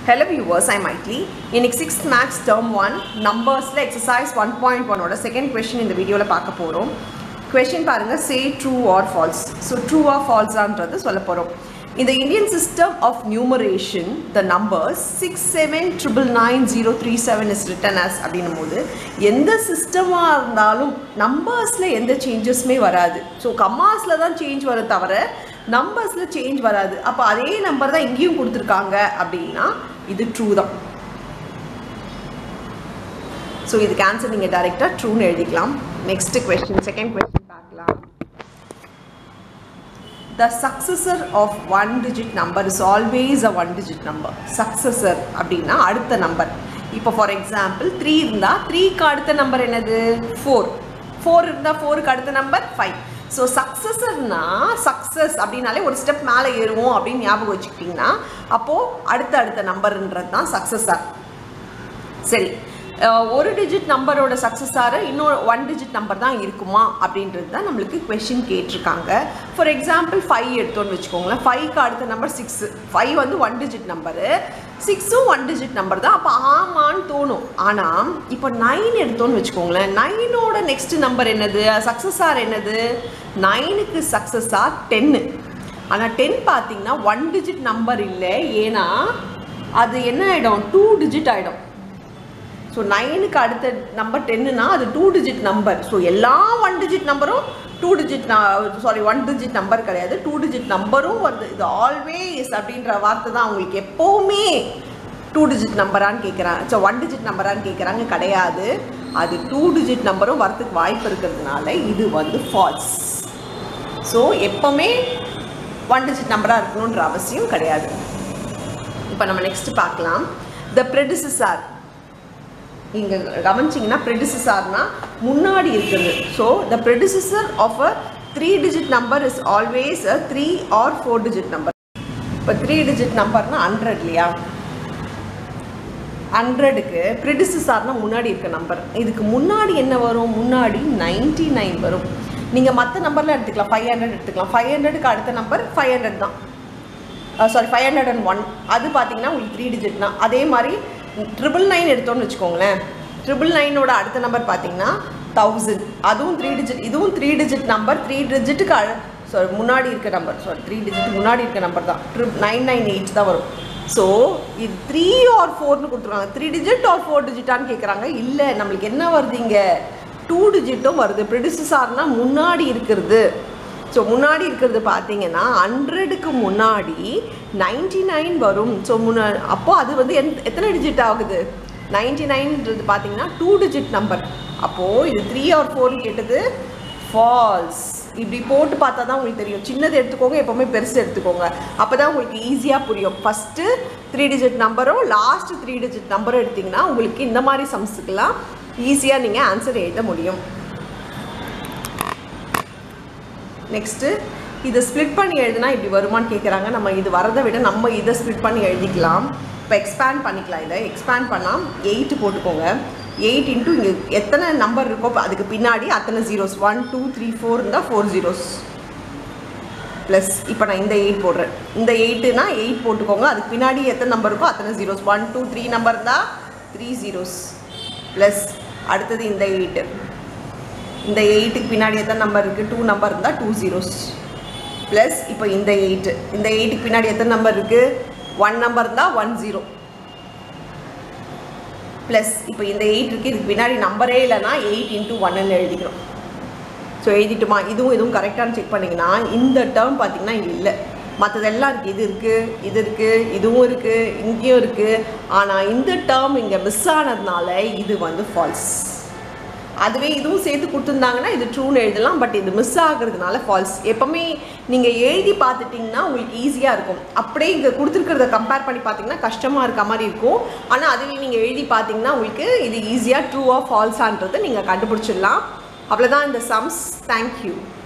Hello viewers, I'm Maitli. இன்னைக்கு sixth maths term one நம்பர்ஸில் exercise one point ஒனோட second question இந்த வீடியோவில் பார்க்க போகிறோம் கொஷின் பாருங்கள் say true or false so true or ஃபால்ஸான்றது சொல்ல போகிறோம் இந்த Indian system of numeration the numbers six seven triple nine zero three seven is written as அப்படின்னும் போது எந்த சிஸ்டமாக இருந்தாலும் நம்பர்ஸில் எந்த சேஞ்சஸுமே வராது ஸோ கம்மாஸில் தான் சேஞ்ச் வரும் தவிர நம்பர்ஸில் சேஞ்ச் வராது அப்போ அதே நம்பர் தான் இங்கேயும் கொடுத்துருக்காங்க அப்படின்னா இது ட்ரூ தான் ஸோ இதுக்கு ஆன்சர் நீங்கள் டைரெக்டாக ட்ரூன்னு எழுதிக்கலாம் நெக்ஸ்ட் கொஸ்டின் செகண்ட் கொஸ்டின் பார்க்கலாம் the successor of one digit number is always a one digit number successor அப்படின்னா அடுத்த நம்பர் இப்போ ஃபார் எக்ஸாம்பிள் த்ரீ இருந்தால் த்ரீக்கு அடுத்த நம்பர் என்னது ஃபோர் ஃபோர் இருந்தால் ஃபோருக்கு அடுத்த நம்பர் ஃபைவ் ஸோ சக்ஸஸர்னா சக்ஸஸ் அப்படின்னாலே ஒரு ஸ்டெப் மேலே ஏறுவோம் அப்படின்னு ஞாபகம் வச்சுக்கிட்டிங்கன்னா அப்போது அடுத்த அடுத்த நம்பர்ன்றது தான் சக்ஸஸர் சரி அஹ் ஒரு டிஜிட் நம்பரோட சக்ஸஸார இன்னொரு ஒன் டிஜிட் நம்பர் தான் இருக்குமா அப்படின்றது தான் நம்மளுக்கு கொஷின் கேட்டிருக்காங்க ஃபார் எக்ஸாம்பிள் ஃபைவ் எடுத்தோன்னு வச்சுக்கோங்களேன் ஃபைவ்க்கு அடுத்த நம்பர் சிக்ஸ் ஃபைவ் வந்து ஒன் டிஜிட் நம்பரு சிக்ஸும் ஒன் டிஜிட் நம்பர் தான் அப்போ ஆமான்னு தோணும் ஆனால் இப்போ நைன் எடுத்தோன்னு வச்சுக்கோங்களேன் நைனோட நெக்ஸ்ட் நம்பர் என்னது சக்ஸஸார் என்னது நைனுக்கு சக்ஸஸார் டென்னு ஆனால் டென் பார்த்தீங்கன்னா ஒன் டிஜிட் நம்பர் இல்லை ஏன்னா அது என்ன ஆகிடும் டூ டிஜிட் ஆகிடும் ஸோ நைனுக்கு அடுத்த நம்பர் டென்னுனா அது டூ டிஜிட் நம்பர் ஸோ எல்லா ஒன் டிஜிட் நம்பரும் two digit sorry one digit number கிடையாது டூ டிஜிட் நம்பரும் வருது இது ஆல்வேஸ் அப்படின்ற வார்த்தை தான் அவங்களுக்கு எப்போவுமே டூ டிஜிட் நம்பரான்னு கேட்குறாங்க ஸோ ஒன் டிஜிட் நம்பரான்னு கேட்குறாங்க கிடையாது அது டூ டிஜிட் நம்பரும் வரத்துக்கு வாய்ப்பு இருக்கிறதுனால இது வந்து ஃபால்ஸ் ஸோ எப்போவுமே ஒன் டிஜிட் நம்பராக இருக்கணுன்ற அவசியம் கிடையாது இப்போ நம்ம நெக்ஸ்ட் பார்க்கலாம் த ப்ரெடிசஸார் இங்கே கவனிச்சிங்கன்னா ப்ரெடிசஸார்னா முன்னாடி இருக்குது so the predecessor of a three digit number is always a three or four digit number இப்போ த்ரீ டிஜிட் நம்பர்னா ஹண்ட்ரட் இல்லையா ஹண்ட்ரடுக்கு ப்ரிடிசஸார்னா முன்னாடி இருக்க நம்பர் இதுக்கு முன்னாடி என்ன வரும் முன்னாடி நைன்டி நைன் வரும் நீங்கள் மற்ற நம்பரில் எடுத்துக்கலாம் ஃபைவ் ஹண்ட்ரட் எடுத்துக்கலாம் ஃபைவ் ஹண்ட்ரடுக்கு அடுத்த நம்பர் ஃபைவ் ஹண்ட்ரட் தான் sorry five hundred and one அது பார்த்தீங்கன்னா உங்களுக்கு த்ரீ டிஜிட் தான் அதே மாதிரி ட்ரிபிள் நைன் எடுத்தோன்னு வச்சுக்கோங்களேன் ட்ரிபிள் நைனோட அடுத்த நம்பர் பார்த்தீங்கன்னா தௌசண்ட் அதுவும் த்ரீ டிஜிட் இதுவும் த்ரீ டிஜிட் நம்பர் த்ரீ டிஜிட்டுக்கு அழ சாரி முன்னாடி இருக்க நம்பர் சாரி த்ரீ டிஜிட் முன்னாடி இருக்க நம்பர் தான் ட்ரிப் நைன் நைன் எயிட் தான் வரும் ஸோ இது த்ரீ ஆர் ஃபோர்னு கொடுத்துருக்காங்க த்ரீ டிஜிட் ஆர் ஃபோர் டிஜிட்டான்னு கேட்குறாங்க இல்லை நம்மளுக்கு என்ன வருது இங்கே டூ டிஜிட்டும் வருது ப்ரிடிசஸார்னா முன்னாடி இருக்கிறது ஸோ முன்னாடி இருக்கிறது பார்த்தீங்கன்னா ஹண்ட்ரடுக்கு முன்னாடி நைன்டி நைன் வரும் ஸோ முன்னா அப்போது அது வந்து எந் எத்தனை டிஜிட் ஆகுது நைன்டி நைன்ன்றது பார்த்தீங்கன்னா டூ டிஜிட் நம்பர் அப்போது இது த்ரீ ஆர் ஃபோர்னு கேட்டது ஃபால்ஸ் இப்படி போட்டு பார்த்தா தான் உங்களுக்கு தெரியும் சின்னது எடுத்துக்கோங்க எப்போவுமே பெருசு எடுத்துக்கோங்க அப்போ தான் உங்களுக்கு ஈஸியாக புரியும் ஃபஸ்ட்டு த்ரீ டிஜிட் நம்பரும் லாஸ்ட் த்ரீ டிஜிட் நம்பரும் எடுத்திங்கன்னா உங்களுக்கு இந்த மாதிரி சம்ஸுக்கெல்லாம் ஈஸியாக நீங்கள் ஆன்சர் எழுத முடியும் நெக்ஸ்ட்டு இதை ஸ்ப்ளிட் பண்ணி எழுதுனா இப்படி வருமான்னு கேட்குறாங்க நம்ம இது வரதை விட நம்ம இதை ஸ்ப்ளிட் பண்ணி எழுதிக்கலாம் இப்போ எக்ஸ்பேண்ட் பண்ணிக்கலாம் இதை எக்ஸ்பேண்ட் பண்ணால் எயிட்டு போட்டுக்கோங்க எயிட் இன்ட்டு இங்கே எத்தனை நம்பர் இருக்கோ அதுக்கு பின்னாடி அத்தனை zeros one two three four இருந்தால் ஃபோர் ஜீரோஸ் ப்ளஸ் இப்போ நான் இந்த எயிட் போடுறேன் இந்த எயிட்டுனா எயிட் போட்டுக்கோங்க அதுக்கு பின்னாடி எத்தனை நம்பர் இருக்கோ அத்தனை zeros one two three number இருந்தால் த்ரீ ஜீரோஸ் ப்ளஸ் அடுத்தது இந்த எயிட்டு இந்த எயிட்டுக்கு பின்னாடி எத்தனை நம்பர் இருக்குது டூ நம்பர் இருந்தால் டூ ஜீரோஸ் ப்ளஸ் இப்போ இந்த எயிட்டு இந்த எயிட்டுக்கு பின்னாடி எத்தனை நம்பர் இருக்குது ஒன் நம்பர் இருந்தால் ஒன் ஜீரோ ப்ளஸ் இப்போ இந்த எயிட் இருக்குது இதுக்கு பின்னாடி நம்பரே இல்லைன்னா எயிட் இன்ட்டு ஒன்னு எழுதிக்கிறோம் ஸோ எழுதிட்டுமா இதுவும் இதுவும் கரெக்டானு செக் பண்ணிங்கன்னா இந்த டேர்ம் பார்த்திங்கன்னா இங்கே இல்லை மற்றதெல்லாம் இருக்குது இது இருக்குது இது இருக்குது இதுவும் இருக்குது இங்கேயும் இருக்குது ஆனால் இந்த டேர்ம் இங்கே மிஸ் ஆனதுனால இது வந்து ஃபால்ஸ் அதுவே இதுவும் சேர்த்து கொடுத்துருந்தாங்கன்னா இது ட்ரூன்னு எழுதலாம் பட் இது மிஸ் ஆகுறதுனால ஃபால்ஸ் எப்போவுமே நீங்கள் எழுதி பார்த்துட்டிங்கன்னா உங்களுக்கு ஈஸியாக இருக்கும் அப்படியே இங்கே கொடுத்துருக்கிறத கம்பேர் பண்ணி பார்த்தீங்கன்னா கஷ்டமாக இருக்க மாதிரி இருக்கும் ஆனால் அதுவே நீங்கள் எழுதி பார்த்தீங்கன்னா உங்களுக்கு இது ஈஸியாக ட்ரூவாக ஃபால்ஸான்றதை நீங்கள் கண்டுபிடிச்சிடலாம் அவ்வளோதான் இந்த சம்ஸ் தேங்க்யூ